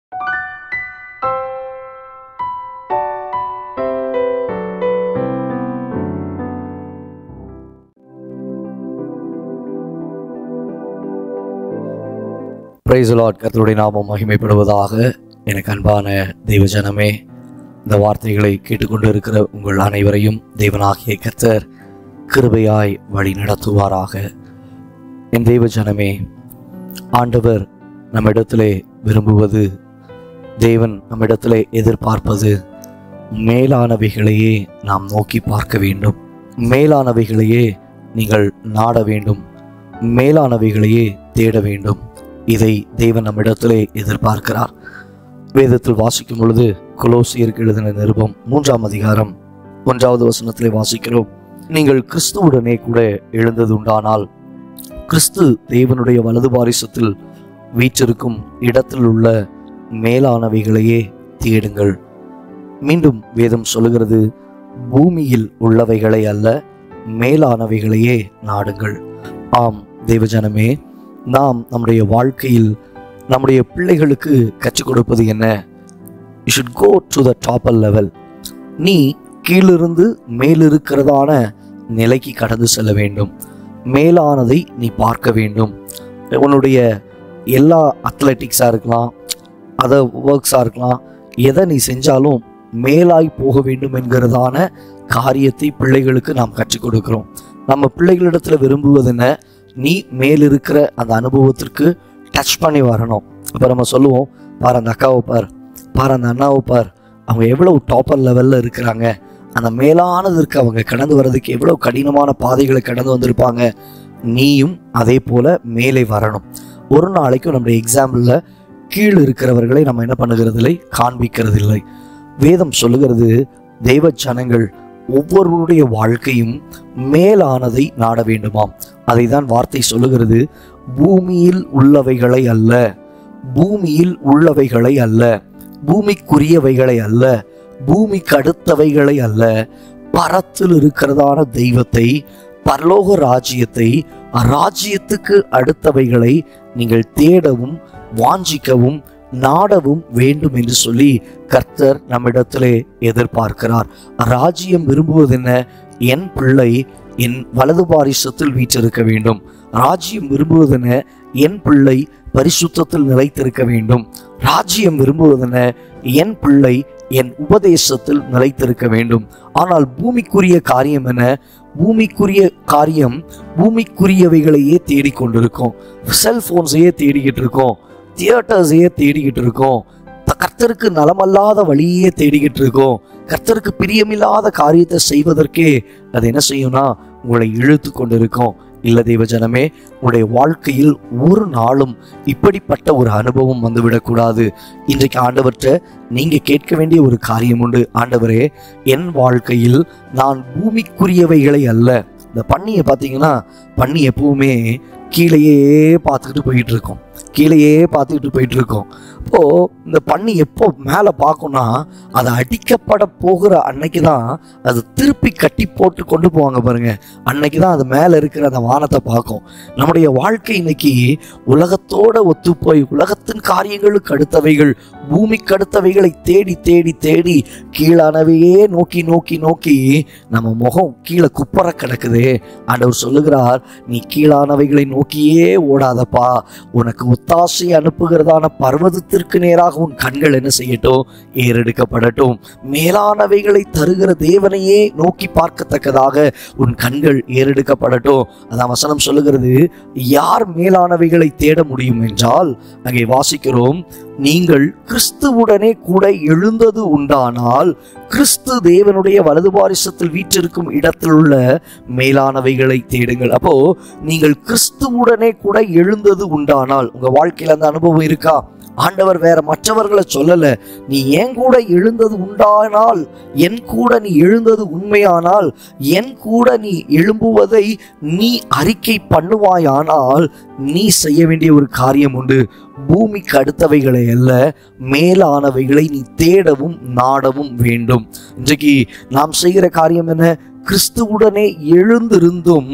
price Lord கர்த்தருடைய நாமம் மகிமைப்படுவதாக எனக்கு அன்பான தெய்வ ஜனமே இந்த வார்த்தைகளை கேட்டுக்கொண்டு இருக்கிற உங்கள் அனைவரையும் தேவனாகிய கர்த்தர் கிருபையாய் வழி நடத்துவாராக என் தெய்வ ஜனமே ஆண்டவர் நம்மிடத்திலே விரும்புவது தேவன் நம்மிடத்திலே எதிர்பார்ப்பது மேலானவைகளையே நாம் நோக்கி பார்க்க வேண்டும் மேலானவைகளையே நீங்கள் நாட வேண்டும் மேலானவைகளையே தேட வேண்டும் இதை தேவன் நம்மிடத்திலே எதிர்பார்க்கிறார் வேதத்தில் வாசிக்கும் பொழுது கொலோசியருக்கு எழுதின நிருபம் மூன்றாம் அதிகாரம் ஒன்றாவது வசனத்திலே வாசிக்கிறோம் நீங்கள் கிறிஸ்துவுடனே கூட எழுந்தது உண்டானால் கிறிஸ்து தேவனுடைய வலது பாரிசத்தில் வீற்றிருக்கும் இடத்தில் உள்ள மேலானவைகளையே தேடுங்கள் மீண்டும் வேதம் சொல்லுகிறது பூமியில் உள்ளவைகளை அல்ல மேலானவைகளையே நாடுங்கள் ஆம் தேவஜனமே நாம் நம்முடைய வாழ்க்கையில் நம்முடைய பிள்ளைகளுக்கு கற்றுக் கொடுப்பது என்ன you should go to the topper level நீ கீழிருந்து மேலிருக்கிறதான நிலைக்கு கடந்து செல்ல வேண்டும் மேலானதை நீ பார்க்க வேண்டும் உன்னுடைய எல்லா அத்லெட்டிக்ஸாக இருக்கலாம் அதர் ஒர்க்ஸாக இருக்கலாம் எதை நீ செஞ்சாலும் மேலாய் போக வேண்டும் என்கிறதான காரியத்தை பிள்ளைகளுக்கு நாம் கற்றுக் கொடுக்கிறோம் நம்ம பிள்ளைகளிடத்துல விரும்புவது என்ன நீ மேலிருக்கிற அந்த அனுபவத்திற்கு டச் பண்ணி வரணும் அப்போ நம்ம சொல்லுவோம் பார் அந்த அக்காவை பார் பார் அந்த அண்ணாவை பார் அவங்க எவ்வளவு டாப்பர் லெவலில் இருக்கிறாங்க அந்த மேலானதற்கு அவங்க கடந்து வர்றதுக்கு எவ்வளவு கடினமான பாதைகளை கடந்து வந்திருப்பாங்க நீயும் அதே போல மேலே வரணும் ஒரு நாளைக்கும் நம்முடைய எக்ஸாம்பிளில் கீழ் இருக்கிறவர்களை நம்ம என்ன பண்ணுகிறதில்லை காண்பிக்கிறதில்லை வேதம் சொல்லுகிறது தெய்வ ஜனங்கள் ஒவ்வொருவருடைய வாழ்க்கையும் மேலானதை நாட வேண்டுமாம் அதை தான் வார்த்தை சொல்லுகிறது பூமியில் உள்ளவைகளை அல்ல பூமியில் உள்ளவைகளை அல்ல பூமிக்குரியவைகளை அல்ல பூமிக்கு அடுத்தவைகளை அல்ல பரத்தில் இருக்கிறதான தெய்வத்தை பரலோக ராஜ்யத்தை ராஜ்யத்துக்கு அடுத்தவைகளை நீங்கள் தேடவும் வாஞ்சிக்கவும் நாடவும் வேண்டும் என்று சொல்லி கர்த்தர் நம்மிடத்திலே எதிர்பார்க்கிறார் ராஜ்யம் விரும்புவது என்ன என் பிள்ளை என் வலது பாரிசத்தில் வீற்றிருக்க வேண்டும் ராஜ்யம் விரும்புவதென என் பிள்ளை பரிசுத்தத்தில் நிலைத்திருக்க வேண்டும் ராஜ்யம் விரும்புவதென என் பிள்ளை என் உபதேசத்தில் நிலைத்திருக்க வேண்டும் ஆனால் பூமிக்குரிய காரியம் என பூமிக்குரிய காரியம் பூமிக்குரியவைகளையே தேடிக்கொண்டிருக்கோம் செல்போன்ஸையே தேடிக்கிட்டு இருக்கோம் தியேட்டர்ஸையே தேடிக்கிட்டு இருக்கோம் த- கர்த்தருக்கு நலமல்லாத வழியே தேடிக்கிட்டு இருக்கோம் கர்த்தருக்கு பிரியமில்லாத காரியத்தை செய்வதற்கே அது என்ன செய்யும்னா உங்களை இழுத்து கொண்டிருக்கும் இல்ல தேவஜனமே உங்களுடைய வாழ்க்கையில் ஒரு நாளும் இப்படிப்பட்ட ஒரு அனுபவம் வந்துவிடக்கூடாது இன்றைக்கு ஆண்டவர்கிட்ட நீங்க கேட்க வேண்டிய ஒரு காரியம் உண்டு ஆண்டவரே என் வாழ்க்கையில் நான் பூமிக்குரியவைகளை அல்ல இந்த பன்னியை பார்த்தீங்கன்னா பன்னி எப்பவுமே கீழேயே பார்த்துக்கிட்டு போயிட்டு இருக்கோம் கீழேயே பார்த்துக்கிட்டு போயிட்டு இருக்கோம் அப்போ இந்த பன்னி எப்போ மேலே பார்க்கும்னா அது அடிக்கப்பட போகிற அன்னைக்கு தான் அது திருப்பி கட்டி போட்டு கொண்டு போவாங்க பாருங்க அன்னைக்கு தான் அது மேலே இருக்கிற அந்த வானத்தை பார்க்கும் நம்முடைய வாழ்க்கை இன்னைக்கு உலகத்தோட ஒத்து போய் உலகத்தின் காரியங்களுக்கு அடுத்தவைகள் பூமிக்கு அடுத்தவைகளை தேடி தேடி தேடி கீழானவையே நோக்கி நோக்கி நோக்கி நம்ம முகம் கீழே குப்பர கிடக்குதே ஆண்டவர் சொல்லுகிறார் நீ கீழானவைகளை நோக்கியே ஓடாதப்பா உனக்கு ஒத்தாசை அனுப்புகிறதான பர்வதத்திற்கு நேராக உன் கண்கள் என்ன செய்யட்டும் ஏறெடுக்கப்படட்டும் மேலானவைகளை தருகிற தேவனையே நோக்கி பார்க்கத்தக்கதாக உன் கண்கள் ஏறெடுக்கப்படட்டும் அதான் வசனம் சொல்லுகிறது யார் மேலானவைகளை தேட முடியும் என்றால் அங்கே வாசிக்கிறோம் நீங்கள் கிறிஸ்துவுடனே கூட எழுந்தது உண்டானால் கிறிஸ்து தேவனுடைய வலது பாரிசத்தில் வீற்றிருக்கும் இடத்தில் உள்ள மேலானவைகளை தேடுங்கள் அப்போ நீங்கள் கிறிஸ்துவுடனே கூட எழுந்தது உண்டானால் உங்க வாழ்க்கையில அந்த அனுபவம் இருக்கா ஆண்டவர் வேற மற்றவர்களை சொல்லல நீ என் கூட எழுந்தது உண்டானால் என் கூட நீ எழுந்தது உண்மையானால் என் கூட நீ எழும்புவதை நீ அறிக்கை பண்ணுவாயானால் நீ செய்ய வேண்டிய ஒரு காரியம் உண்டு பூமிக்கு அடுத்தவைகளை அல்ல மேலானவைகளை நீ தேடவும் நாடவும் வேண்டும் இன்றைக்கு நாம் செய்கிற காரியம் என்ன கிறிஸ்துவுடனே எழுந்திருந்தும்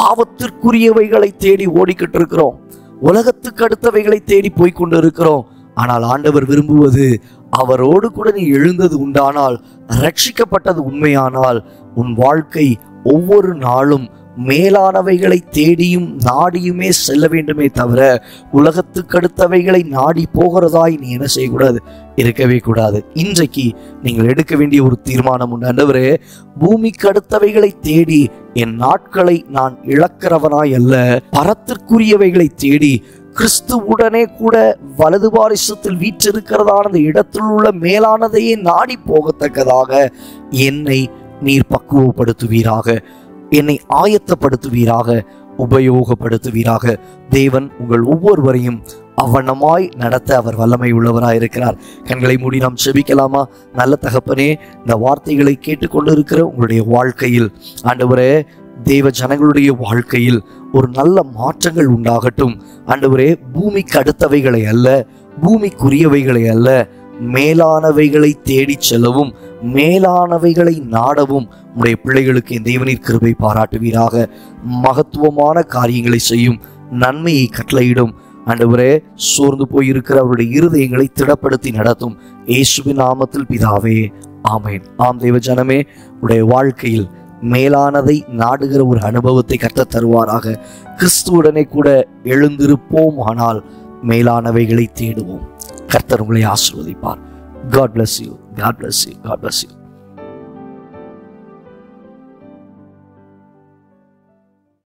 பாவத்திற்குரியவைகளை தேடி ஓடிக்கிட்டு இருக்கிறோம் உலகத்துக்கு அடுத்தவைகளை தேடி போய் கொண்டு இருக்கிறோம் ஆனால் ஆண்டவர் விரும்புவது அவரோடு கூட நீ எழுந்தது உண்டானால் ரட்சிக்கப்பட்டது உண்மையானால் உன் வாழ்க்கை ஒவ்வொரு நாளும் மேலானவைகளை தேடியும் நாடியுமே செல்ல வேண்டுமே தவிர உலகத்துக்கு அடுத்தவைகளை நாடி போகிறதாய் நீ என்ன செய்யக்கூடாது இருக்கவே கூடாது இன்றைக்கு நீங்கள் எடுக்க வேண்டிய ஒரு தீர்மானம் உண்டு ஆண்டவரே பூமிக்கு அடுத்தவைகளை தேடி என் நாட்களை நான் இழக்கிறவனாய் அல்ல பரத்திற்குரியவைகளை தேடி கிறிஸ்துவுடனே கூட வலது பாரிசத்தில் வீற்றிருக்கிறதான அந்த இடத்தில் உள்ள மேலானதையே நாடி போகத்தக்கதாக என்னை நீர் பக்குவப்படுத்துவீராக என்னை ஆயத்தப்படுத்துவீராக உபயோகப்படுத்துவீராக தேவன் உங்கள் ஒவ்வொருவரையும் அவனமாய் நடத்த அவர் வல்லமை உள்ளவராய் இருக்கிறார் கண்களை மூடி நாம் செபிக்கலாமா நல்ல தகப்பனே இந்த வார்த்தைகளை கேட்டுக்கொண்டு இருக்கிற உங்களுடைய வாழ்க்கையில் ஆண்டவரே தேவ ஜனங்களுடைய வாழ்க்கையில் ஒரு நல்ல மாற்றங்கள் உண்டாகட்டும் ஆண்டவரே பூமிக்கு அடுத்தவைகளை அல்ல பூமிக்குரியவைகளை அல்ல மேலானவைகளை தேடிச் செல்லவும் மேலானவைகளை நாடவும் உடைய பிள்ளைகளுக்கு என் தேவனீர் கிருபை பாராட்டுவீராக மகத்துவமான காரியங்களை செய்யும் நன்மையை கட்டளையிடும் ஆண்டவரே சோர்ந்து போயிருக்கிற அவருடைய இருதயங்களை திடப்படுத்தி நடத்தும் இயேசுவின் நாமத்தில் பிதாவே ஆமேன் ஆம் தேவ ஜனமே உடைய வாழ்க்கையில் மேலானதை நாடுகிற ஒரு அனுபவத்தை கர்த்தர் தருவாராக கிறிஸ்துவுடனே கூட எழுந்திருப்போம் ஆனால் மேலானவைகளை தேடுவோம் கர்த்தர் உங்களை ஆசிர்வதிப்பார் God bless you God bless you God bless you